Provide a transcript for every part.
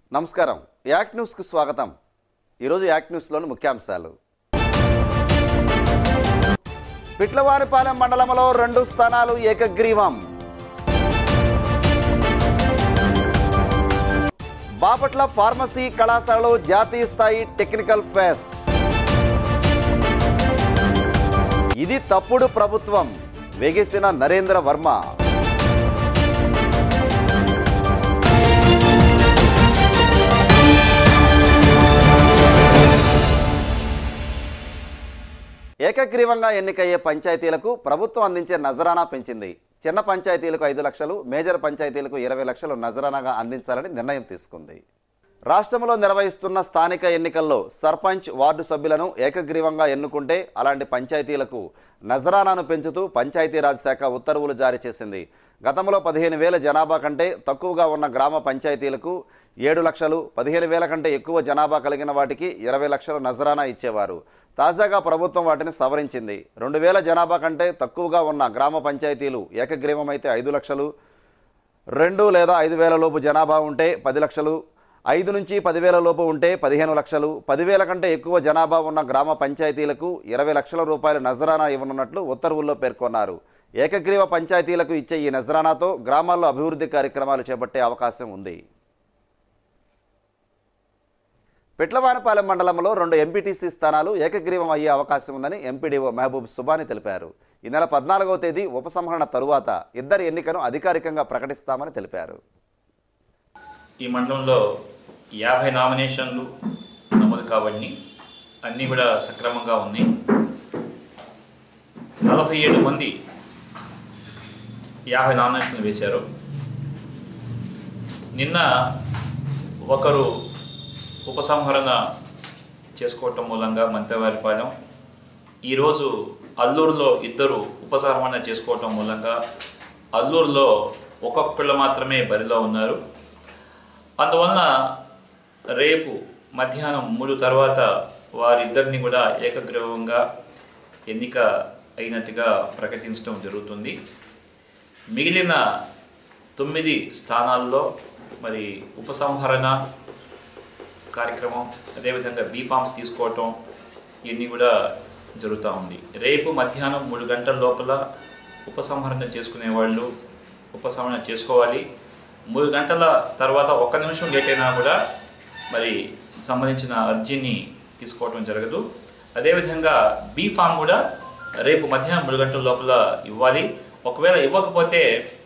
నమస్కారం యాక్ట్ న్యూస్కు స్వాగతం ఈరోజు యాక్ట్ న్యూస్లోని ముఖ్యాంశాలు పిట్లవారిపాలెం మండలంలో రెండు స్థానాలు ఏకగ్రీవం బాపట్ల ఫార్మసీ కళాశాలలో జాతీయ స్థాయి టెక్నికల్ ఫెస్ట్ ఇది తప్పుడు ప్రభుత్వం వేగేసిన నరేంద్ర వర్మ ఏకగ్రీవంగా ఎన్నికయ్యే పంచాయతీలకు ప్రభుత్వం అందించే నజరానా పెంచింది చిన్న పంచాయతీలకు ఐదు లక్షలు మేజర్ పంచాయతీలకు ఇరవై లక్షలు నజరానాగా అందించాలని నిర్ణయం తీసుకుంది రాష్ట్రంలో నిర్వహిస్తున్న స్థానిక ఎన్నికల్లో సర్పంచ్ వార్డు సభ్యులను ఏకగ్రీవంగా ఎన్నుకుంటే అలాంటి పంచాయతీలకు నజరానాను పెంచుతూ పంచాయతీరాజ్ శాఖ ఉత్తర్వులు జారీ చేసింది గతంలో పదిహేను వేల జనాభా కంటే తక్కువగా ఉన్న గ్రామ పంచాయతీలకు ఏడు లక్షలు పదిహేను వేల కంటే ఎక్కువ జనాభా కలిగిన వాటికి ఇరవై లక్షల నజరానా ఇచ్చేవారు తాజాగా ప్రభుత్వం వాటిని సవరించింది రెండు వేల జనాభా కంటే తక్కువగా ఉన్న గ్రామ పంచాయతీలు ఏకగ్రీవమైతే ఐదు లక్షలు రెండు లేదా ఐదు వేల లోపు జనాభా ఉంటే పది లక్షలు ఐదు నుంచి పదివేల లోపు ఉంటే పదిహేను లక్షలు పదివేల కంటే ఎక్కువ జనాభా ఉన్న గ్రామ పంచాయతీలకు ఇరవై లక్షల రూపాయల నజరానా ఇవ్వనున్నట్లు ఉత్తర్వుల్లో పేర్కొన్నారు ఏకగ్రీవ పంచాయతీలకు ఇచ్చే ఈ నజరానాతో గ్రామాల్లో అభివృద్ధి కార్యక్రమాలు చేపట్టే అవకాశం ఉంది పిట్లవానపాలెం మండలంలో రెండు ఎంపీటీసీ స్థానాలు ఏకగ్రీవం అయ్యే అవకాశం ఉందని ఎంపీడీఓ మహబూబ్ సుబాని తెలిపారు ఈ నెల పద్నాలుగవ తేదీ ఉపసంహరణ తరువాత ఇద్దరి ఎన్నికను అధికారికంగా ప్రకటిస్తామని తెలిపారు ఈ మండలంలో యాభై నామినేషన్లు నమోదు కాబట్టి అన్నీ కూడా సక్రమంగా ఉన్నాయి నలభై ఏడు మంది యాభై నామినేషన్లు వేశారు నిన్న ఒకరు ఉపసంహరణ చేసుకోవటం మూలంగా మంత్రివారిపాలెం ఈరోజు అల్లూరులో ఇద్దరు ఉపసంహరణ చేసుకోవటం మూలంగా అల్లూరులో ఒక్కొక్కళ్ళు మాత్రమే బరిలో ఉన్నారు అందువలన రేపు మధ్యాహ్నం మూడు తర్వాత వారిద్దరిని కూడా ఏకగ్రీవంగా ఎన్నిక అయినట్టుగా ప్రకటించడం జరుగుతుంది మిగిలిన తొమ్మిది స్థానాల్లో మరి ఉపసంహరణ కార్యక్రమం అదేవిధంగా బీఫామ్స్ తీసుకోవటం ఇవన్నీ కూడా జరుగుతూ ఉంది రేపు మధ్యాహ్నం మూడు గంటల లోపల ఉపసంహరణ చేసుకునే వాళ్ళు ఉపసంహరణ చేసుకోవాలి మూడు గంటల తర్వాత ఒక్క నిమిషం లేట్ అయినా కూడా మరి సంబంధించిన అర్జీని తీసుకోవటం జరగదు అదేవిధంగా బీ ఫామ్ కూడా రేపు మధ్యాహ్నం మూడు గంటల లోపల ఇవ్వాలి ఒకవేళ ఇవ్వకపోతే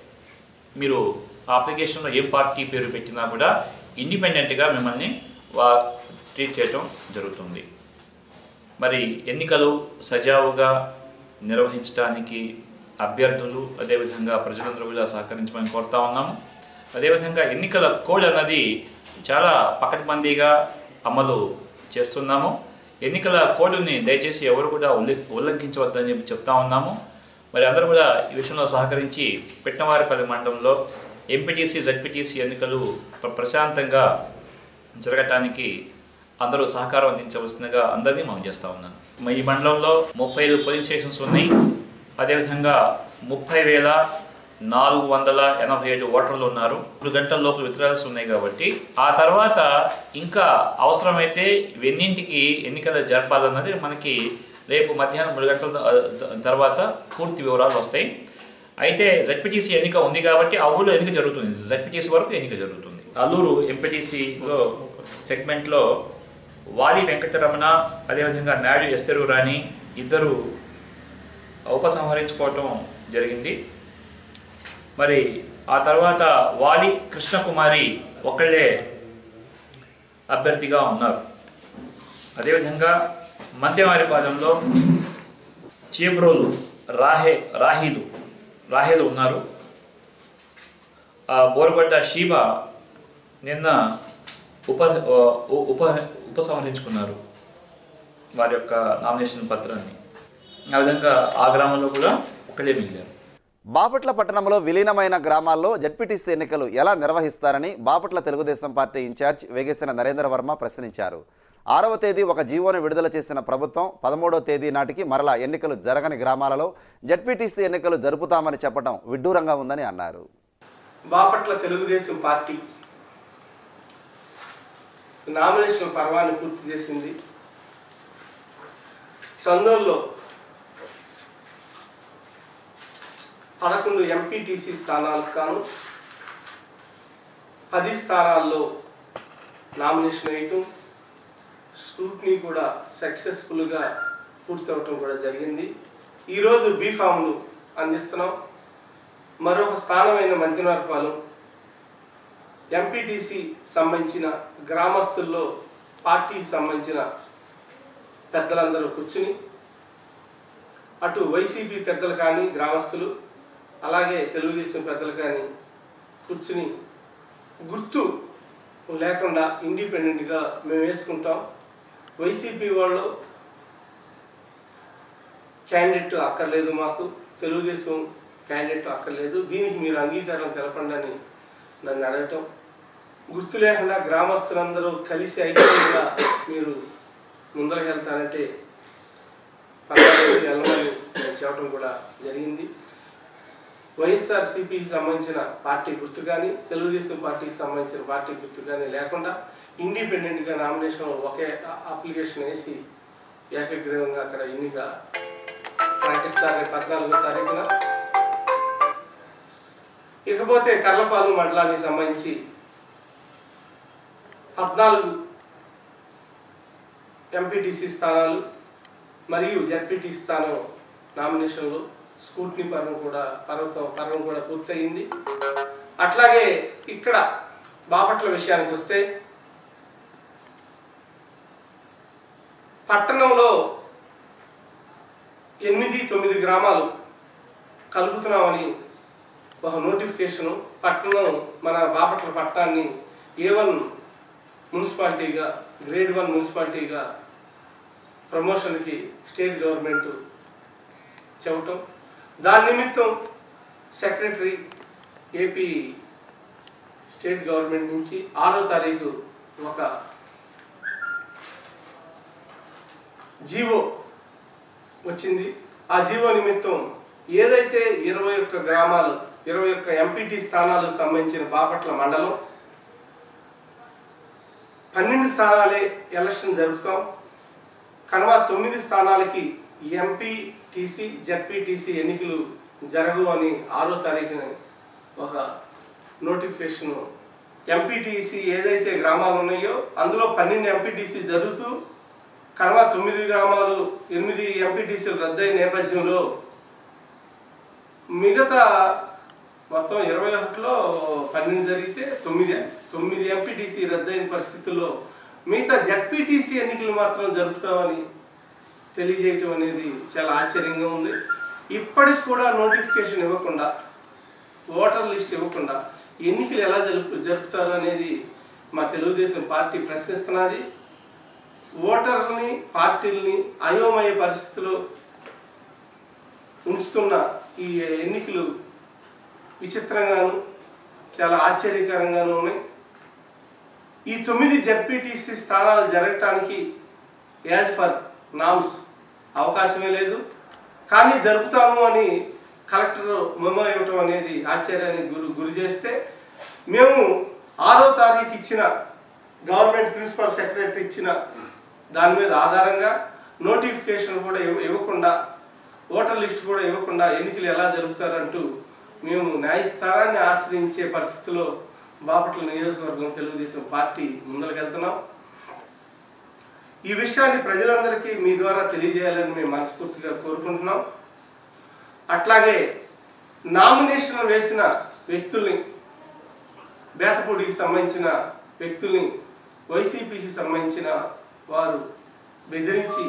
మీరు ఆ అప్లికేషన్లో ఏ పార్టీ పేరు పెట్టినా కూడా ఇండిపెండెంట్గా మిమ్మల్ని వా ట్రీట్ చేయటం జరుగుతుంది మరి ఎన్నికలు సజావుగా నిర్వహించడానికి అభ్యర్థులు అదేవిధంగా ప్రజలందరూ కూడా సహకరించమని కోరుతా ఉన్నాము అదేవిధంగా ఎన్నికల కోడ్ అన్నది చాలా పకడ్బందీగా అమలు చేస్తున్నాము ఎన్నికల కోడ్ని దయచేసి ఎవరు కూడా ఉల్లి ఉల్లంఘించవద్దని చెప్పి చెప్తా ఉన్నాము మరి అందరూ కూడా ఈ విషయంలో సహకరించి పెట్టనవారిపల్లి మండలంలో ఎంపీటీసీ జడ్పీటీసీ ఎన్నికలు ప్ర- ప్రశాంతంగా జరగటానికి అందరూ సహకారం అందించవలసిందిగా అందరినీ మనం చేస్తూ ఉన్నాను మరి ఈ మండలంలో ముప్పై ఐదు పోలింగ్ స్టేషన్స్ ఉన్నాయి అదేవిధంగా ముప్పై వేల నాలుగు వందల ఎనభై ఏడు ఓటర్లు ఉన్నారు మూడు గంటల లోపల విత్డ్రాల్స్ ఉన్నాయి కాబట్టి ఆ తర్వాత ఇంకా అవసరమైతే ఎన్నింటికి ఎన్నికలు జరపాలన్నది మనకి రేపు మధ్యాహ్నం మూడు గంటల త- తర్వాత పూర్తి వివరాలు వస్తాయి అయితే జడ్పీటీసీ ఎన్నిక ఉంది కాబట్టి ఆ ఊళ్ళో ఎన్నిక జరుగుతుంది జడ్పీటీసీ వరకు ఎన్నిక జరుగుతుంది అల్లూరు ఎంపీటీసీలో సెగ్మెంట్లో వాలి వెంకటరమణ అదేవిధంగా నాయుడు ఎస్తరు రాణి ఇద్దరు ఉపసంహరించుకోవటం జరిగింది మరి ఆ తర్వాత వాలి కృష్ణకుమారి ఒకళ్ళే అభ్యర్థిగా ఉన్నారు అదేవిధంగా మధ్యవారిపాలెంలో చీబ్రోలు రాహే రాహీలు రాహేలు ఉన్నారు ఆ బోరుగడ్డ షీబ నిన్న ఉప ఉ- ఉప ఉపసంహరించుకున్నారు వారి యొక్క నామినేషన్ పత్రాన్ని ఆ విధంగా ఆ గ్రామంలో కూడా ఒకళ్ళే మిగిలారు బాపట్ల పట్టణంలో విలీనమైన గ్రామాల్లో జడ్పీటీసీ ఎన్నికలు ఎలా నిర్వహిస్తారని బాపట్ల తెలుగుదేశం పార్టీ ఇన్ఛార్జ్ వేగేసిన నరేంద్ర వర్మ ప్రశ్నించారు ఆరవ తేదీ ఒక జీవోను విడుదల చేసిన ప్రభుత్వం పదమూడవ తేదీ నాటికి మరలా ఎన్నికలు జరగని గ్రామాలలో జడ్పీటీసీ ఎన్నికలు జరుపుతామని చెప్పడం విడ్డూరంగా ఉందని అన్నారు బాపట్ల తెలుగుదేశం పార్టీ నామినేషన్ పర్వాన్ని పూర్తి చేసింది చందోల్లో పదకొండు ఎంపీటీసీ స్థానాలకు కాను పది స్థానాల్లో నామినేషన్ వేయటం స్క్రూట్నీ కూడా సక్సెస్ఫుల్గా పూర్తవటం కూడా జరిగింది ఈరోజు బీఫామ్లు అందిస్తున్నాం మరొక స్థానమైన మంతినార్పాలెం ఎంపీటీసీ సంబంధించిన గ్రామస్తుల్లో పార్టీకి సంబంధించిన పెద్దలందరూ కూర్చుని అటు వైసీపీ పెద్దలు కానీ గ్రామస్తులు అలాగే తెలుగుదేశం పెద్దలు కానీ కూర్చుని గుర్తు లేకుండా ఇండిపెండెంట్గా మేము వేసుకుంటాం వైసీపీ వాళ్ళు క్యాండిడేట్ అక్కర్లేదు మాకు తెలుగుదేశం క్యాండిడేట్ అక్కర్లేదు దీనికి మీరు అంగీకారం తెలపండి అని నన్ను అడగటం గుర్తు లేకుండా గ్రామస్తులందరూ కలిసి ఐక్యంగా మీరు ముందరకు వెళ్తానంటే పర్వాలేదు వెళ్ళమని నేను చెప్పడం కూడా జరిగింది వైఎస్ఆర్ సిపికి సంబంధించిన పార్టీ గుర్తు కానీ తెలుగుదేశం పార్టీకి సంబంధించిన పార్టీ గుర్తు కానీ లేకుండా ఇండిపెండెంట్గా నామినేషన్ ఒకే అప్లికేషన్ వేసి ఏకగ్రీవంగా అక్కడ ఎన్నిక ప్రకటిస్తారు పద్నాలుగో తారీఖున ఇకపోతే కర్లపాలు మండలానికి సంబంధించి పద్నాలుగు ఎంపీటీసీ స్థానాలు మరియు జడ్పీటీ స్థానం నామినేషన్లు స్కూట్నీ పర్వం కూడా పర్వం పర్వం కూడా పూర్తయింది అట్లాగే ఇక్కడ బాపట్ల విషయానికి వస్తే పట్టణంలో ఎనిమిది తొమ్మిది గ్రామాలు కలుపుతున్నామని ఒక నోటిఫికేషను పట్టణం మన బాపట్ల పట్టణాన్ని ఏ వన్ మున్సిపాలిటీగా గ్రేడ్ వన్ మున్సిపాలిటీగా ప్రమోషన్కి స్టేట్ గవర్నమెంట్ చెప్పటం దాని నిమిత్తం సెక్రటరీ ఏపీ స్టేట్ గవర్నమెంట్ నుంచి ఆరో తారీఖు ఒక జీవో వచ్చింది ఆ జీవో నిమిత్తం ఏదైతే ఇరవై ఒక్క గ్రామాలు ఇరవై ఒక్క ఎంపీటీ స్థానాలకు సంబంధించిన బాపట్ల మండలం పన్నెండు స్థానాలే ఎలక్షన్ జరుపుతాం కనుమ తొమ్మిది స్థానాలకి ఎంపీటీసీ జడ్పీటీసీ ఎన్నికలు జరగవు అని ఆరో తారీఖున ఒక నోటిఫికేషన్ ఎంపీటీసీ ఏదైతే గ్రామాలు ఉన్నాయో అందులో పన్నెండు ఎంపీటీసీ జరుగుతూ కనుమ తొమ్మిది గ్రామాలు ఎనిమిది ఎంపీటీసీలు రద్దయిన నేపథ్యంలో మిగతా మొత్తం ఇరవై ఒకటిలో పన్నెండు జరిగితే తొమ్మిది తొమ్మిది ఎంపీటీసీ రద్దయిన పరిస్థితుల్లో మిగతా జడ్పీటీసీ ఎన్నికలు మాత్రం జరుపుతామని తెలియజేయటం అనేది చాలా ఆశ్చర్యంగా ఉంది ఇప్పటికి కూడా నోటిఫికేషన్ ఇవ్వకుండా ఓటర్ లిస్ట్ ఇవ్వకుండా ఎన్నికలు ఎలా జరుపు జరుపుతారు అనేది మా తెలుగుదేశం పార్టీ ప్రశ్నిస్తున్నది ఓటర్లని పార్టీలని అయోమయ పరిస్థితిలో ఉంచుతున్న ఈ ఎన్నికలు విచిత్రంగాను చాలా ఆశ్చర్యకరంగాను ఉన్నాయి ఈ తొమ్మిది జడ్పీటీసీ స్థానాలు జరగటానికి యాజ్ ఫర్ నామ్స్ అవకాశమే లేదు కానీ జరుపుతాము అని కలెక్టర్ మెమో ఇవ్వటం అనేది ఆశ్చర్యానికి గురి గురి చేస్తే మేము ఆరో తారీఖు ఇచ్చిన గవర్నమెంట్ ప్రిన్సిపల్ సెక్రటరీ ఇచ్చిన దాని మీద ఆధారంగా నోటిఫికేషన్ కూడా ఇవ్వ- ఇవ్వకుండా ఓటర్ లిస్ట్ కూడా ఇవ్వకుండా ఎన్నికలు ఎలా జరుపుతారంటూ మేము న్యాయస్థానాన్ని ఆశ్రయించే పరిస్థితిలో బాపట్ల నియోజకవర్గం తెలుగుదేశం పార్టీ ముందరకెళ్తున్నాం ఈ విషయాన్ని ప్రజలందరికీ మీ ద్వారా తెలియజేయాలని మేము మనస్ఫూర్తిగా కోరుకుంటున్నాం అట్లాగే నామినేషన్ వేసిన వ్యక్తుల్ని బేతపూడికి సంబంధించిన వ్యక్తుల్ని వైసీపీకి సంబంధించిన వారు బెదిరించి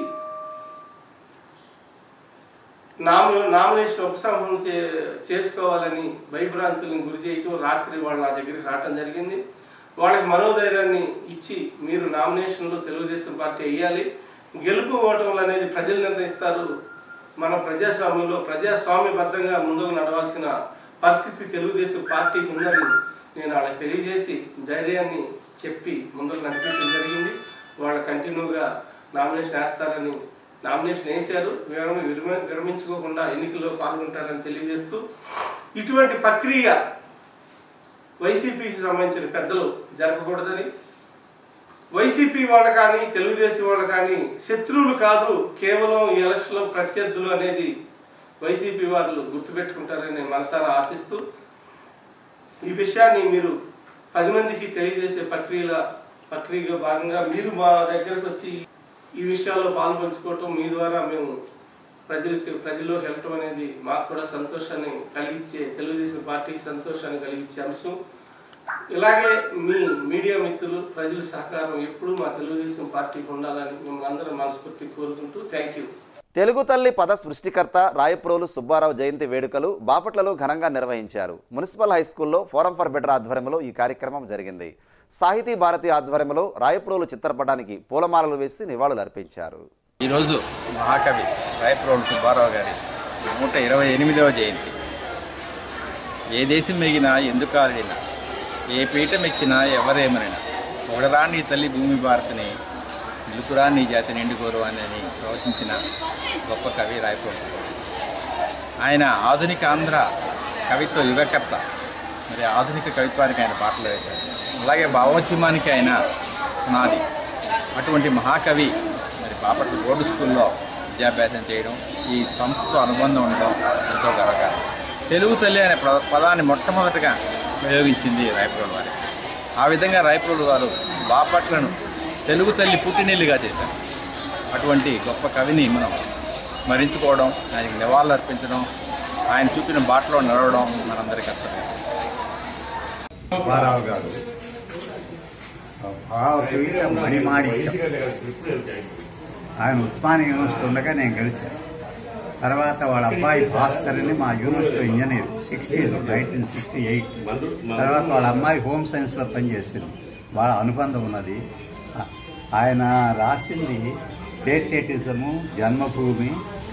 నామి నామినేషన్ ఉపసంహరణ చే- చేసుకోవాలని భయభ్రాంతులను గురి చేయటం రాత్రి వాళ్ళు నా దగ్గరికి రావటం జరిగింది వాళ్ళకి మనోధైర్యాన్ని ఇచ్చి మీరు నామినేషన్లో తెలుగుదేశం పార్టీ వేయాలి గెలుపు ఓటములు అనేది ప్రజలు నిర్ణయిస్తారు మన ప్రజాస్వామ్యంలో ప్రజాస్వామ్యబద్ధంగా ముందుకు నడవాల్సిన పరిస్థితి తెలుగుదేశం పార్టీకి ఉందని నేను వాళ్ళకి తెలియజేసి ధైర్యాన్ని చెప్పి ముందుకు నడిపించడం జరిగింది వాళ్ళు కంటిన్యూగా నామినేషన్ వేస్తారని నామినేషన్ వేశారు విరమ విరమ విరమించుకోకుండా ఎన్నికల్లో పాల్గొంటారని తెలియజేస్తూ ఇటువంటి ప్రక్రియ వైసీపీకి సంబంధించిన పెద్దలు జరపకూడదని వైసీపీ వాళ్ళు కానీ తెలుగుదేశం వాళ్ళు కానీ శత్రువులు కాదు కేవలం ఈ ఎలక్షన్లో ప్రత్యర్థులు అనేది వైసీపీ వాళ్ళు గుర్తుపెట్టుకుంటారని నేను మనసారా ఆశిస్తూ ఈ విషయాన్ని మీరు పది మందికి తెలియజేసే ప్రక్రియల ప్రక్రియగా భాగంగా మీరు మా దగ్గరకు వచ్చి ఈ విషయాల్లో పాల్పంచుకోవటం మీ ద్వారా మేము ప్రజలకి ప్రజల్లో వెళ్ళటం అనేది మాకు కూడా సంతోషాన్ని కలిగించే తెలుగుదేశం పార్టీకి సంతోషాన్ని కలిగించే అంశం ఇలాగే మీ మీడియా మిత్రులు ప్రజల సహకారం ఎప్పుడూ మా తెలుగుదేశం పార్టీకి ఉండాలని మిమ్మల్ని అందరం మనస్ఫూర్తి కోరుకుంటూ థ్యాంక్ యూ తెలుగు తల్లి పద సృష్టికర్త రాయప్రోలు సుబ్బారావు జయంతి వేడుకలు బాపట్లలో ఘనంగా నిర్వహించారు మున్సిపల్ హై స్కూల్లో ఫోరం ఫర్ బెటర్ ఆధ్వర్యంలో ఈ కార్యక్రమం జరిగింది సాహితీ భారతి ఆధ్వర్యంలో రాయప్రోలు చిత్రపటానికి పూలమాలలు వేసి నివాళులు అర్పించారు ఈరోజు మహాకవి రాయప్రోలు సుబ్బారావు గారి నూట ఇరవై ఎనిమిదవ జయంతి ఏ దేశం ఎగినా ఎందుకు ఆడినా ఏ పీఠం ఎక్కినా ఎవరేమనినా ఒకడరా నీ తల్లి భూమి భారతిని నిలుపురా నీ జాతి నిండు గౌరవాన్ని అని ప్రవచించిన గొప్ప కవి రాయప్రోలు సుబ్బారావు. ఆయన ఆధునిక ఆంధ్ర కవిత్వ యుగకర్త మరి ఆధునిక కవిత్వానికి ఆయన పాటలు వేశారు అలాగే భావోద్యమానికి ఆయన పునాది అటువంటి మహాకవి మరి బాపట్ల బోర్డు స్కూల్లో విద్యాభ్యాసం చేయడం ఈ సంస్థతో అనుబంధం ఉండడం ఎంతో గర్వకారం తెలుగు తల్లి అనే ప్ర- పదాన్ని మొట్టమొదటిగా ప్రయోగించింది రాయపురోలు వారి ఆ విధంగా రాయపురోలు వారు బాపట్లను తెలుగు తల్లి పుట్టినీళ్ళుగా చేశారు అటువంటి గొప్ప కవిని మనం స్మరించుకోవడం ఆయనకి నివాళులు అర్పించడం ఆయన చూపిన బాటలో నడవడం మనందరి కర్తవ్యం సుబ్బారావు గారు భావకవిత మణిమాణిక్యం ఆయన ఉస్మానియా యూనివర్సిటీ ఉండగా నేను కలిశాను తర్వాత వాళ్ళ అబ్బాయి భాస్కర్ అని మా university engineer sixties nineteen sixty eight తర్వాత వాళ్ళ అమ్మాయి హోమ్ సైన్స్లో పనిచేసింది వాళ్ళ అనుబంధం ఉన్నది ఆ- ఆయన రాసింది పేట్రేటిజము జన్మభూమి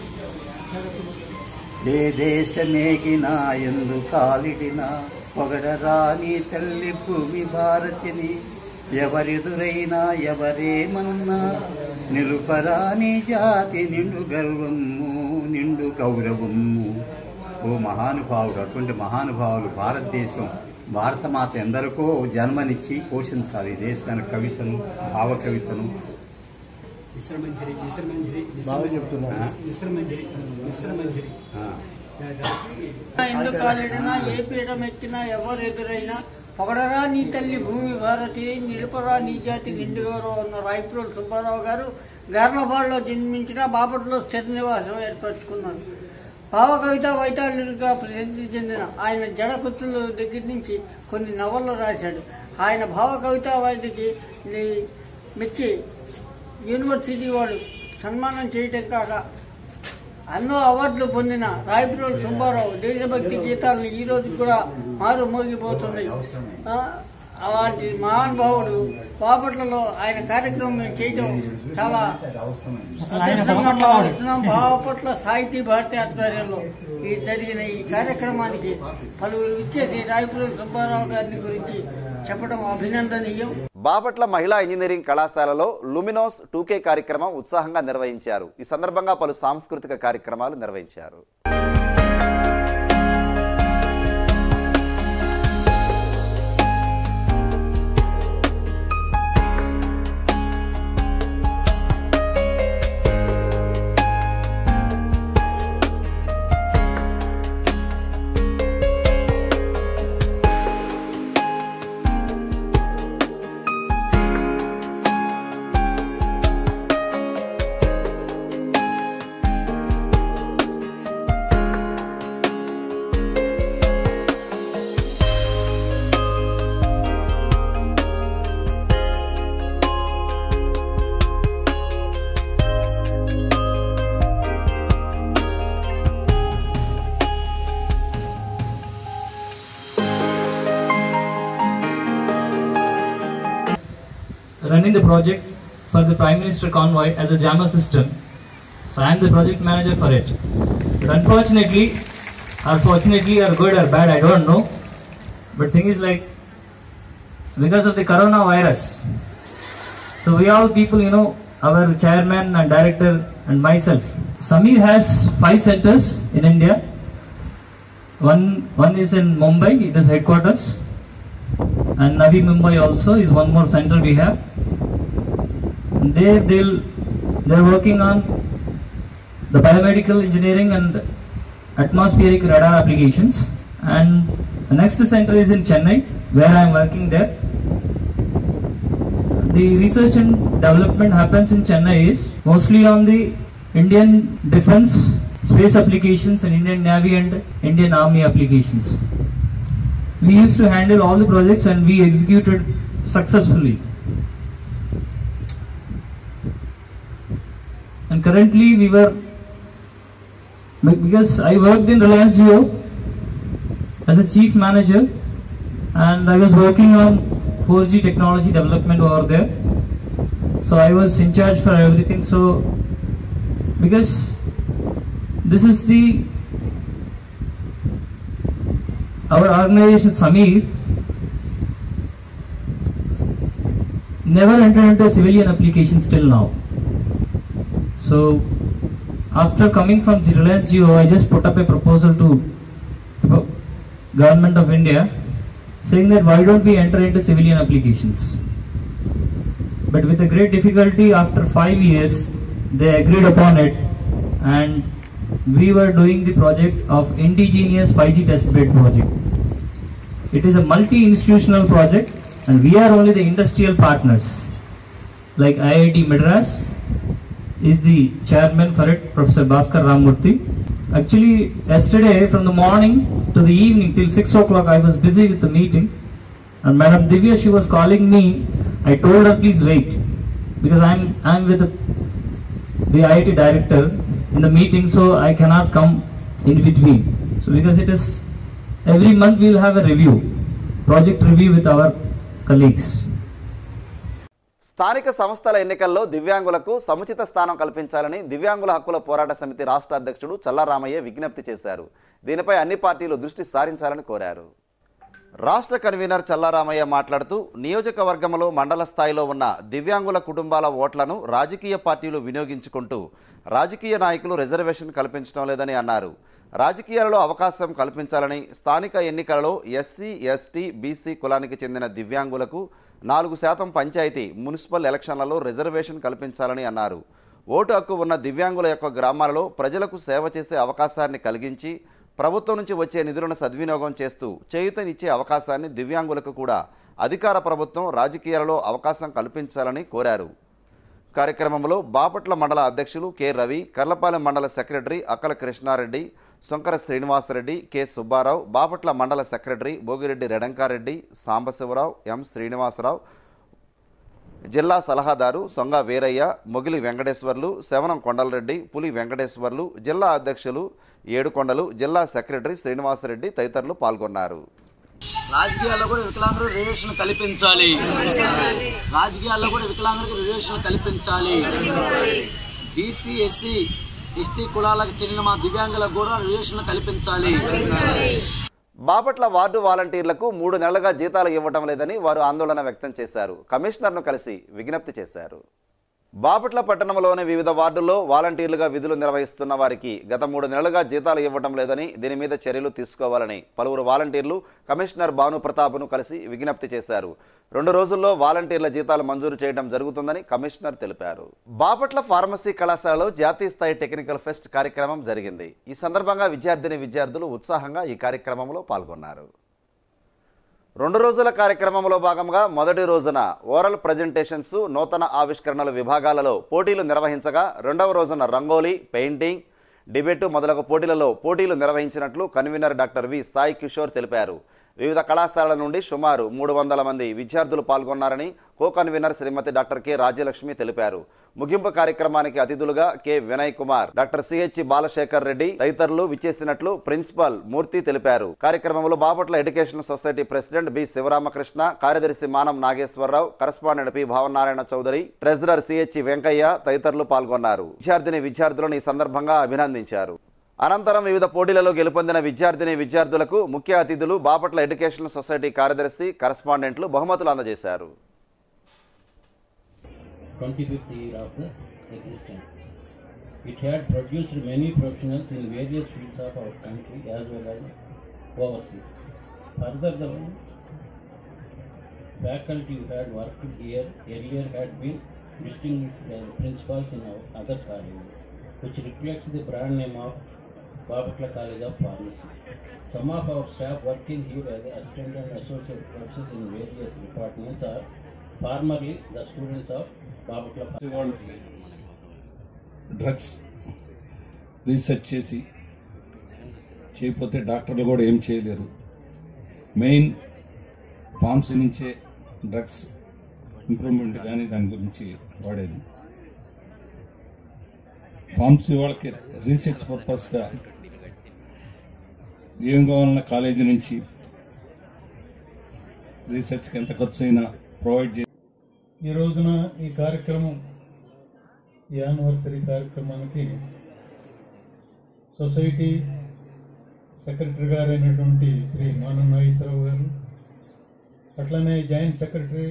ఏ దేశమేగినా ఎందు కాలిడినా పొగడరాని తల్లి భూమి భారతిని ఎవరెదురైనా ఎవరేమన్నా నిలుపరాని జాతి నిండు గర్వము నిండు గౌరవము ఓ మహానుభావుడు అటువంటి మహానుభావులు భారతదేశం భారతమాత ఎందరికో జన్మనిచ్చి పోషించాలి ఈ దేశానికి కవితను భావ కవితను విశ్రమంజరి విశ్రమంజరి బాగా చెప్తున్నా విశ్రమంజరి విశ్రమంజరి ఆ. ఎందుకు కాలేడైనా ఏ పీఠం ఎక్కినా ఎవరు ఎదురైనా పొగడరా నీ తల్లి భూమి భారతి నిలుపరా నీ జాతి నిండు గౌరవం అన్న రాయపురోలు సుబ్బారావు గారు గార్లపాడులో జన్మించిన బాపట్లో స్థిర నివాసం ఏర్పరచుకున్నారు భావ కవిత వైతాళుడిగా ప్రసిద్ధి చెందిన ఆయన జడకుత్తుల దగ్గర నుంచి కొన్ని నవళ్ళు రాశాడు ఆయన భావ కవిత వైద్యకి మెచ్చి యూనివర్సిటీ వాళ్ళు సన్మానం చేయటం కాక ఎన్నో అవార్డులు పొందిన రాయపురోలు సుబ్బారావు దేశభక్తి గీతాలను ఈ రోజు కూడా మారు మోగిపోతున్నాయి ఆ, అలాంటి మహానుభావుడు బాపట్లలో ఆయన కార్యక్రమం చేయడం చాలా అదృష్టంగా భావిస్తున్నాం బాపట్ల సాహితీ భారతి ఆధ్వర్యంలో ఈ జరిగిన ఈ కార్యక్రమానికి పలువురు ఇచ్చేసి రాయపురోలు సుబ్బారావు గారిని గురించి చెప్పడం అభినందనీయం బాపట్ల మహిళా ఇంజనీరింగ్ కళాశాలలో లుమినోస్ టూకే కార్యక్రమం ఉత్సాహంగా నిర్వహించారు ఈ సందర్భంగా పలు సాంస్కృతిక కార్యక్రమాలు నిర్వహించారు running the project for the Prime Minister convoy as a JAMA system. So I am the project manager for it. But unfortunately, or fortunately, or good or bad, I don't know. But thing is like, because of the coronavirus, so we all people, you know, our chairman and director and myself. Samir has five centers in India. One one is in Mumbai, it is headquarters and Navi Mumbai also is one more center we have. There they'll they're working on the biomedical engineering and atmospheric radar applications. And the next center is in Chennai, where I'm working there. The research and development happens in Chennai is mostly on the Indian defense, space applications, and Indian Navy and Indian Army applications. We used to handle all the projects and we executed successfully. And currently we were be- because I worked in Reliance Jio as a chief manager and I was working on 4G technology development over there. So I was in charge for everything. So because this is the our organization Samir never entered into civilian applications till now. So after coming from the Reliance Jio, I just put up a proposal to the government of India saying that why don't we enter into civilian applications. But with a great difficulty after five years they agreed upon it and we were doing the project of indigenous 5G test bed project. It is a multi-institutional project and we are only the industrial partners. Like IIT Madras is the chairman for it, Professor Bhaskar Ramurthy. Actually, yesterday from the morning to the evening till 6 o'clock I was busy with the meeting and Madam Divya she was calling me. I told her please wait because I'm I'm with the, the IIT director in the meeting so I cannot come in between. So because it is every month we will have a review, project review with our colleagues. స్థానిక సంస్థల ఎన్నికల్లో దివ్యాంగులకు సముచిత స్థానం కల్పించాలని దివ్యాంగుల హక్కుల పోరాట సమితి రాష్ట్ర అధ్యక్షుడు చల్లారామయ్య విజ్ఞప్తి చేశారు దీనిపై అన్ని పార్టీలు దృష్టి సారించాలని కోరారు రాష్ట్ర కన్వీనర్ చల్లారామయ్య మాట్లాడుతూ నియోజకవర్గంలో మండల స్థాయిలో ఉన్న దివ్యాంగుల కుటుంబాల ఓట్లను రాజకీయ పార్టీలు వినియోగించుకుంటూ రాజకీయ నాయకులు రిజర్వేషన్ కల్పించడం లేదని అన్నారు రాజకీయాలలో అవకాశం కల్పించాలని స్థానిక ఎన్నికలలో ఎస్సీ ఎస్టీ బీసీ కులానికి చెందిన దివ్యాంగులకు నాలుగు శాతం పంచాయతీ మున్సిపల్ ఎలక్షన్లలో రిజర్వేషన్ కల్పించాలని అన్నారు ఓటు హక్కు ఉన్న దివ్యాంగుల యొక్క గ్రామాలలో ప్రజలకు సేవ చేసే అవకాశాన్ని కలిగించి ప్రభుత్వం నుంచి వచ్చే నిధులను సద్వినియోగం చేస్తూ చేయూతనిచ్చే అవకాశాన్ని దివ్యాంగులకు కూడా అధికార ప్రభుత్వం రాజకీయాలలో అవకాశం కల్పించాలని కోరారు కార్యక్రమంలో బాపట్ల మండల అధ్యక్షులు కె రవి కర్లపాలెం మండల సెక్రటరీ అక్కల కృష్ణారెడ్డి శంకర శ్రీనివాసరెడ్డి కె సుబ్బారావు బాపట్ల మండల సెక్రటరీ భోగిరెడ్డి రెడంకారెడ్డి సాంబశివరావు ఎం శ్రీనివాసరావు జిల్లా సలహాదారు సొంగ వీరయ్య మొగిలి వెంకటేశ్వర్లు శవనం కొండలరెడ్డి పులి వెంకటేశ్వర్లు జిల్లా అధ్యక్షులు ఏడుకొండలు జిల్లా సెక్రటరీ శ్రీనివాసరెడ్డి తదితరులు పాల్గొన్నారు రాజకీయాల్లో కూడా వికలాంగులకు రిజర్వేషన్ కల్పించాలి రాజకీయాల్లో కూడా వికలాంగులకు రిజర్వేషన్ కల్పించాలి బీసీ ఎస్సీ ఎస్టీ కులాలకు చెందిన మా దివ్యాంగులకు కూడా రిజర్వేషన్ కల్పించాలి బాపట్ల వార్డు వాలంటీర్లకు మూడు నెలలుగా జీతాలు ఇవ్వటం లేదని వారు ఆందోళన వ్యక్తం చేశారు కమిషనర్ను కలిసి విజ్ఞప్తి చేశారు బాపట్ల పట్టణంలోని వివిధ వార్డుల్లో వాలంటీర్లుగా విధులు నిర్వహిస్తున్న వారికి గత మూడు నెలలుగా జీతాలు ఇవ్వటం లేదని దీని మీద చర్యలు తీసుకోవాలని పలువురు వాలంటీర్లు కమిషనర్ భాను ప్రతాప్ను కలిసి విజ్ఞప్తి చేశారు రెండు రోజుల్లో వాలంటీర్ల జీతాలు మంజూరు చేయడం జరుగుతుందని కమిషనర్ తెలిపారు బాపట్ల ఫార్మసీ కళాశాలలో జాతీయ స్థాయి టెక్నికల్ ఫెస్ట్ కార్యక్రమం జరిగింది ఈ సందర్భంగా విద్యార్థిని విద్యార్థులు ఉత్సాహంగా ఈ కార్యక్రమంలో పాల్గొన్నారు రెండు రోజుల కార్యక్రమంలో భాగంగా మొదటి రోజున ఓరల్ ప్రజెంటేషన్స్ నూతన ఆవిష్కరణల విభాగాలలో పోటీలు నిర్వహించగా రెండవ రోజున రంగోలీ పెయింటింగ్ డిబేటు మొదలగు పోటీలలో పోటీలు నిర్వహించినట్లు convener doctor V Sai Kishore తెలిపారు వివిధ కళాశాలల నుండి సుమారు మూడు వందల మంది విద్యార్థులు పాల్గొన్నారని co convener Shrimati doctor K Rajyalakshmi తెలిపారు ముగింపు కార్యక్రమానికి అతిథులుగా K Vinay Kumar doctor CH Balasekhar Reddy తదితరులు విచ్చేసినట్లు ప్రిన్సిపల్ మూర్తి తెలిపారు కార్యక్రమంలో Bapatla education society president B Sivaramakrishna కార్యదర్శి Manam Nageswararao correspondent P Bhavanarayana Chowdary treasurer CH Venkaiah తదితరులు పాల్గొన్నారు విద్యార్థిని విద్యార్థులను ఈ సందర్భంగా అభినందించారు అనంతరం వివిధ పోటీలలో గెలుపొందిన విద్యార్థిని విద్యార్థులకు ముఖ్య అతిథులు బాపట్ల ఎడ్యుకేషన్ సొసైటీ కార్యదర్శి కరస్పాండెంట్లు బహుమతులు అందజేశారు 25th year of the existence. It had produced many professionals in various fields of our country as well as overseas. Further, the faculty who had worked here earlier had been distinguished as principals in our other colleges, which reflects the brand name of Babakla College of Pharmacy. Some of our staff working here as assistant and associate professors in various departments are formerly the students of Babakla వాళ్ళు drugs research చేసి చేయకపోతే డాక్టర్లు కూడా ఏం చేయలేరు main pharmacy నుంచే drugs improvement కానీ దాని గురించి వాడేది ఫార్మసీ వాళ్ళకి రీసెర్చ్ పర్పస్గా ఏం కావాలన్నా కాలేజీ నుంచి రీసెర్చ్కి ఎంత ఖర్చు అయినా ప్రొవైడ్ చేసి ఈ రోజున ఈ కార్యక్రమం ఈ యానివర్సరీ కార్యక్రమానికి సొసైటీ సెక్రటరీ గారైనటువంటి శ్రీ మానం నాగేశ్వరరావు గారు అట్లనే జాయింట్ సెక్రటరీ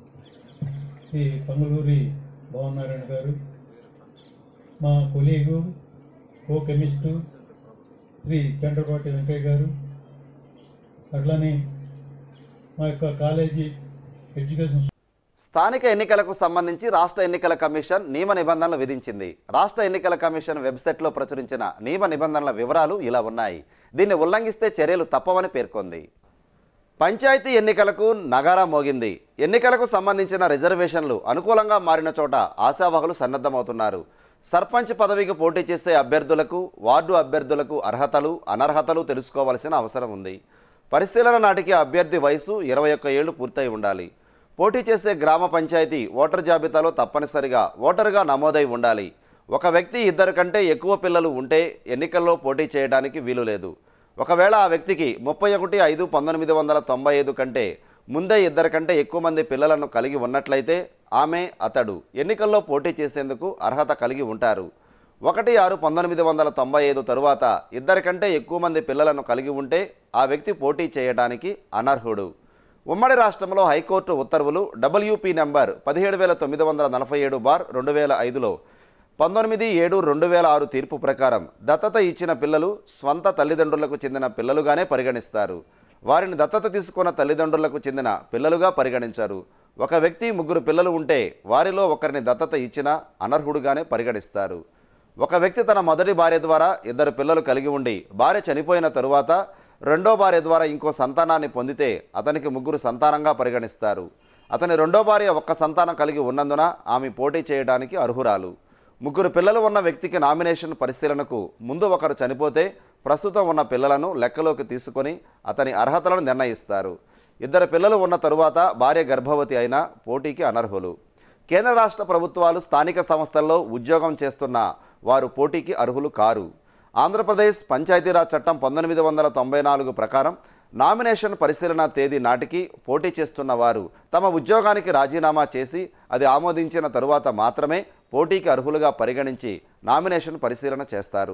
శ్రీ పంగులూరి భవనారాయణ గారు మా colleague co chemist Shri Chandrapati Venkaiah గారు అట్లనే మా యొక్క కాలేజీ ఎడ్యుకేషన్ స్థానిక ఎన్నికలకు సంబంధించి రాష్ట్ర ఎన్నికల కమిషన్ నియమ నిబంధనలు విధించింది రాష్ట్ర ఎన్నికల కమిషన్ వెబ్సైట్లో ప్రచురించిన నియమ నిబంధనల వివరాలు ఇలా ఉన్నాయి దీన్ని ఉల్లంఘిస్తే చర్యలు తప్పవని పేర్కొంది పంచాయతీ ఎన్నికలకు నగారా మోగింది ఎన్నికలకు సంబంధించిన రిజర్వేషన్లు అనుకూలంగా మారిన చోట ఆశావహులు సన్నద్ధమవుతున్నారు సర్పంచ్ పదవికి పోటీ చేసే అభ్యర్థులకు వార్డు అభ్యర్థులకు అర్హతలు అనర్హతలు తెలుసుకోవాల్సిన అవసరం ఉంది పరిశీలన నాటికి అభ్యర్థి వయసు ఇరవై ఒక్క ఏళ్లు పూర్తయి ఉండాలి పోటీ చేసే గ్రామ పంచాయతీ ఓటర్ జాబితాలో తప్పనిసరిగా ఓటరుగా నమోదై ఉండాలి ఒక వ్యక్తి ఇద్దరు కంటే ఎక్కువ పిల్లలు ఉంటే ఎన్నికల్లో పోటీ చేయడానికి వీలు లేదు ఒకవేళ ఆ వ్యక్తికి ముప్పై ఒకటి ఐదు పంతొమ్మిది వందల తొంభై ఐదు కంటే ముందే ఇద్దరు కంటే ఎక్కువ మంది పిల్లలను కలిగి ఉన్నట్లయితే ఆమె అతడు ఎన్నికల్లో పోటీ చేసేందుకు అర్హత కలిగి ఉంటారు ఒకటి ఆరు పంతొమ్మిది వందల తొంభై ఐదు తరువాత ఇద్దరి కంటే ఎక్కువ మంది పిల్లలను కలిగి ఉంటే ఆ వ్యక్తి పోటీ చేయడానికి అనర్హుడు ఉమ్మడి రాష్ట్రంలో హైకోర్టు ఉత్తర్వులు డబ్ల్యూపీ నెంబర్ పదిహేడు వేల తొమ్మిది వందల నలభై ఏడు బార్ రెండు వేల ఐదులో పంతొమ్మిది ఏడు రెండు వేల ఆరు తీర్పు ప్రకారం దత్తత ఇచ్చిన పిల్లలు స్వంత తల్లిదండ్రులకు చెందిన పిల్లలుగానే పరిగణిస్తారు వారిని దత్తత తీసుకున్న తల్లిదండ్రులకు చెందిన పిల్లలుగా పరిగణించారు ఒక వ్యక్తి ముగ్గురు పిల్లలు ఉంటే వారిలో ఒకరిని దత్తత ఇచ్చినా అనర్హుడుగానే పరిగణిస్తారు ఒక వ్యక్తి తన మొదటి భార్య ద్వారా ఇద్దరు పిల్లలు కలిగి ఉండి భార్య చనిపోయిన తరువాత రెండో భార్య ద్వారా ఇంకో సంతానాన్ని పొందితే అతనికి ముగ్గురు సంతానంగా పరిగణిస్తారు అతని రెండో భార్య ఒక్క సంతానం కలిగి ఉన్నందున ఆమె పోటీ చేయడానికి అర్హురాలు ముగ్గురు పిల్లలు ఉన్న వ్యక్తికి నామినేషన్ పరిశీలనకు ముందు ఒకరు చనిపోతే ప్రస్తుతం ఉన్న పిల్లలను లెక్కలోకి తీసుకొని అతని అర్హతలను నిర్ణయిస్తారు ఇద్దరు పిల్లలు ఉన్న తరువాత భార్య గర్భవతి అయినా పోటీకి అనర్హులు కేంద్ర రాష్ట్ర ప్రభుత్వాలు స్థానిక సంస్థల్లో ఉద్యోగం చేస్తున్న వారు పోటీకి అర్హులు కారు ఆంధ్రప్రదేశ్ పంచాయతీరాజ్ చట్టం పంతొమ్మిది వందల తొంభై నాలుగు ప్రకారం నామినేషన్ పరిశీలన తేదీ నాటికి పోటీ చేస్తున్న వారు తమ ఉద్యోగానికి రాజీనామా చేసి అది ఆమోదించిన తరువాత మాత్రమే పోటీకి అర్హులుగా పరిగణించి నామినేషన్ పరిశీలన చేస్తారు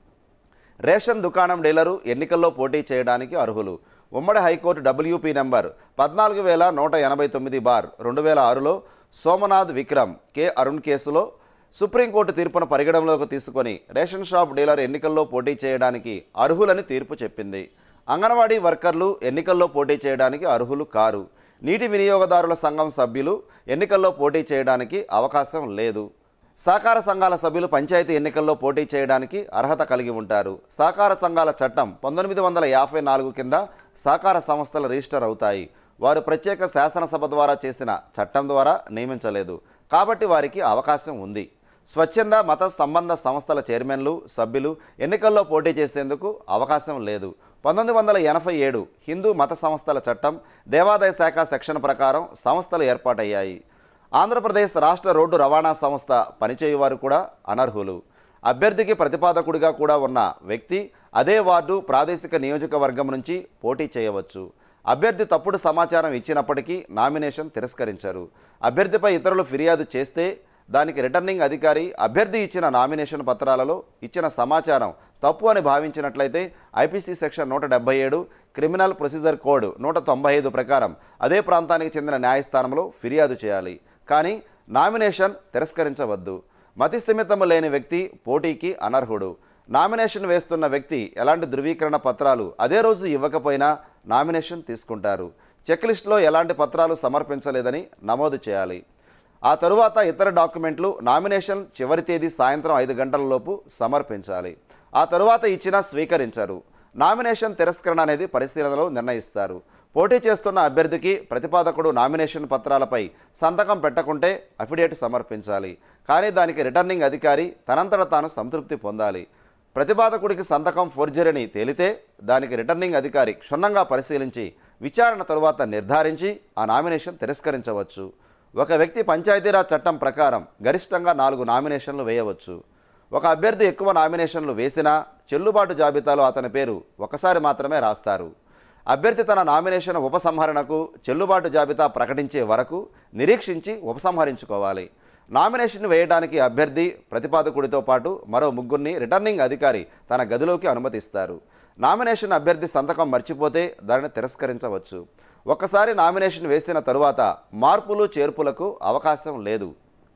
రేషన్ దుకాణం డీలరు ఎన్నికల్లో పోటీ చేయడానికి అర్హులు ఉమ్మడి హైకోర్టు డబ్ల్యూపీ నెంబర్ పద్నాలుగు వేల నూట ఎనభై తొమ్మిది బార్ రెండు వేల ఆరులో సోమనాథ్ విక్రమ్ కె అరుణ్ కేసులో సుప్రీంకోర్టు తీర్పును పరిగణనలోకి తీసుకొని రేషన్ షాప్ డీలర్ ఎన్నికల్లో పోటీ చేయడానికి అర్హులని తీర్పు చెప్పింది అంగన్వాడీ వర్కర్లు ఎన్నికల్లో పోటీ చేయడానికి అర్హులు కారు నీటి వినియోగదారుల సంఘం సభ్యులు ఎన్నికల్లో పోటీ చేయడానికి అవకాశం లేదు సహకార సంఘాల సభ్యులు పంచాయతీ ఎన్నికల్లో పోటీ చేయడానికి అర్హత కలిగి ఉంటారు సహకార సంఘాల చట్టం పంతొమ్మిది వందల యాభై నాలుగు కింద సహకార సంస్థలు రిజిస్టర్ అవుతాయి వారు ప్రత్యేక శాసనసభ ద్వారా చేసిన చట్టం ద్వారా నియమించలేదు కాబట్టి వారికి అవకాశం ఉంది స్వచ్ఛంద మత సంబంధ సంస్థల చైర్మన్లు సభ్యులు ఎన్నికల్లో పోటీ చేసేందుకు అవకాశం లేదు పంతొమ్మిది వందల ఎనభై ఏడు హిందూ మత సంస్థల చట్టం దేవాదాయ శాఖ సెక్షన్ ప్రకారం సంస్థలు ఏర్పాటయ్యాయి ఆంధ్రప్రదేశ్ రాష్ట్ర రోడ్డు రవాణా సంస్థ పనిచేయువారు కూడా అనర్హులు అభ్యర్థికి ప్రతిపాదకుడిగా కూడా ఉన్న వ్యక్తి అదే వార్డు ప్రాదేశిక నియోజకవర్గం నుంచి పోటీ చేయవచ్చు అభ్యర్థి తప్పుడు సమాచారం ఇచ్చినప్పటికీ నామినేషన్ తిరస్కరించారు అభ్యర్థిపై ఇతరులు ఫిర్యాదు చేస్తే దానికి రిటర్నింగ్ అధికారి అభ్యర్థి ఇచ్చిన నామినేషన్ పత్రాలలో ఇచ్చిన సమాచారం తప్పు అని భావించినట్లయితే ఐపీసీ సెక్షన్ నూట డెబ్బై ఏడు క్రిమినల్ ప్రొసీజర్ కోడ్ నూట తొంభై ఐదు ప్రకారం అదే ప్రాంతానికి చెందిన న్యాయస్థానంలో ఫిర్యాదు చేయాలి కానీ నామినేషన్ తిరస్కరించవద్దు మతిస్థిమితము లేని వ్యక్తి పోటీకి అనర్హుడు నామినేషన్ వేస్తున్న వ్యక్తి ఎలాంటి ధృవీకరణ పత్రాలు అదే రోజు ఇవ్వకపోయినా నామినేషన్ తీసుకుంటారు చెక్ లిస్టులో ఎలాంటి పత్రాలు సమర్పించలేదని నమోదు చేయాలి ఆ తరువాత ఇతర డాక్యుమెంట్లు నామినేషన్ చివరి తేదీ సాయంత్రం ఐదు గంటలలోపు సమర్పించాలి ఆ తరువాత ఇచ్చినా స్వీకరించారు నామినేషన్ తిరస్కరణ అనేది పరిశీలనలో నిర్ణయిస్తారు పోటీ చేస్తున్న అభ్యర్థికి ప్రతిపాదకుడు నామినేషన్ పత్రాలపై సంతకం పెట్టకుంటే అఫిడేట్ సమర్పించాలి కానీ దానికి రిటర్నింగ్ అధికారి తనంతట తాను సంతృప్తి పొందాలి ప్రతిపాదకుడికి సంతకం ఫోర్జరీని తేలితే దానికి రిటర్నింగ్ అధికారి క్షుణ్ణంగా పరిశీలించి విచారణ తరువాత నిర్ధారించి ఆ నామినేషన్ తిరస్కరించవచ్చు ఒక వ్యక్తి పంచాయతీరాజ్ చట్టం ప్రకారం గరిష్టంగా నాలుగు నామినేషన్లు వేయవచ్చు ఒక అభ్యర్థి ఎక్కువ నామినేషన్లు వేసినా చెల్లుబాటు జాబితాలో అతని పేరు ఒకసారి మాత్రమే రాస్తారు అభ్యర్థి తన నామినేషన్ ఉపసంహరణకు చెల్లుబాటు జాబితా ప్రకటించే వరకు నిరీక్షించి ఉపసంహరించుకోవాలి నామినేషన్ వేయడానికి అభ్యర్థి ప్రతిపాదకుడితో పాటు మరో ముగ్గురిని రిటర్నింగ్ అధికారి తన గదిలోకి అనుమతిస్తారు నామినేషన్ అభ్యర్థి సంతకం మర్చిపోతే దానిని తిరస్కరించవచ్చు ఒక్కసారి నామినేషన్ వేసిన తరువాత మార్పులు చేర్పులకు అవకాశం లేదు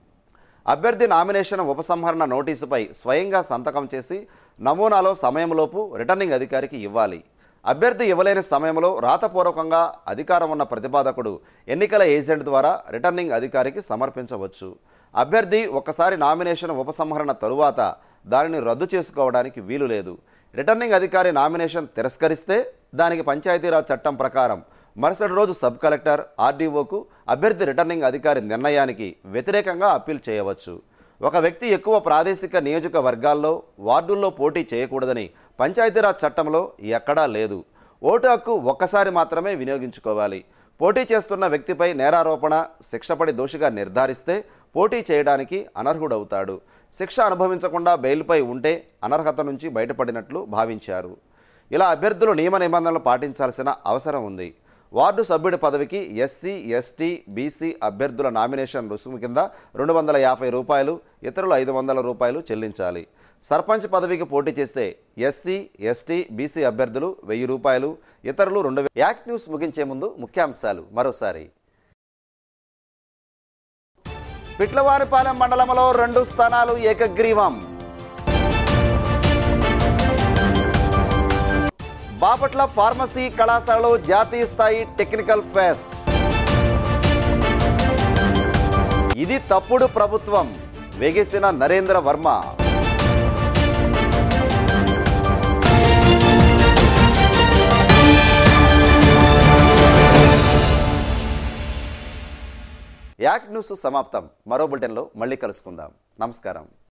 అభ్యర్థి నామినేషన్ ఉపసంహరణ నోటీసుపై స్వయంగా సంతకం చేసి నమూనాలో సమయంలోపు రిటర్నింగ్ అధికారికి ఇవ్వాలి అభ్యర్థి ఇవ్వలేని సమయంలో రాతపూర్వకంగా అధికారం ఉన్న ప్రతిపాదకుడు ఎన్నికల ఏజెంట్ ద్వారా రిటర్నింగ్ అధికారికి సమర్పించవచ్చు అభ్యర్థి ఒక్కసారి నామినేషన్ ఉపసంహరణ తరువాత దానిని రద్దు చేసుకోవడానికి వీలు లేదు రిటర్నింగ్ అధికారి నామినేషన్ తిరస్కరిస్తే దానికి పంచాయతీరాజ్ చట్టం ప్రకారం మరుసటి రోజు సబ్ కలెక్టర్ ఆర్డీఓకు అభ్యర్థి రిటర్నింగ్ అధికారి నిర్ణయానికి వ్యతిరేకంగా అప్పీల్ చేయవచ్చు ఒక వ్యక్తి ఎక్కువ ప్రాదేశిక నియోజకవర్గాల్లో వార్డుల్లో పోటీ చేయకూడదని పంచాయతీరాజ్ చట్టంలో ఎక్కడా లేదు ఓటు హక్కు ఒక్కసారి మాత్రమే వినియోగించుకోవాలి పోటీ చేస్తున్న వ్యక్తిపై నేరారోపణ శిక్షపడి దోషిగా నిర్ధారిస్తే పోటీ చేయడానికి అనర్హుడవుతాడు శిక్ష అనుభవించకుండా బెయిల్పై ఉంటే అనర్హత నుంచి బయటపడినట్లు భావించారు ఇలా అభ్యర్థులు నియమ నిబంధనలు పాటించాల్సిన అవసరం ఉంది వార్డు సభ్యుడి పదవికి ఎస్సీ ఎస్టీ బీసీ అభ్యర్థుల నామినేషన్ రుసుము కింద రెండు వందల యాభై రూపాయలు ఇతరులు ఐదు వందల రూపాయలు చెల్లించాలి సర్పంచ్ పదవికి పోటీ చేసే ఎస్సీ ఎస్టీ బీసీ అభ్యర్థులు వెయ్యి రూపాయలు ఇతరులు రెండు వే- యాక్ట్ న్యూస్ ముగించే ముందు ముఖ్యాంశాలు మరోసారి పిట్లవారిపాలెం మండలంలో రెండు స్థానాలు ఏకగ్రీవం బాపట్ల ఫార్మసీ కళాశాలలో జాతీయ స్థాయి టెక్నికల్ ఫెస్ట్ ఇది తప్పుడు ప్రభుత్వం వేగేసిన నరేంద్ర వర్మ యాక్ న్యూస్ సమాప్తం మరో బులెటిన్లో మళ్ళీ కలుసుకుందాం నమస్కారం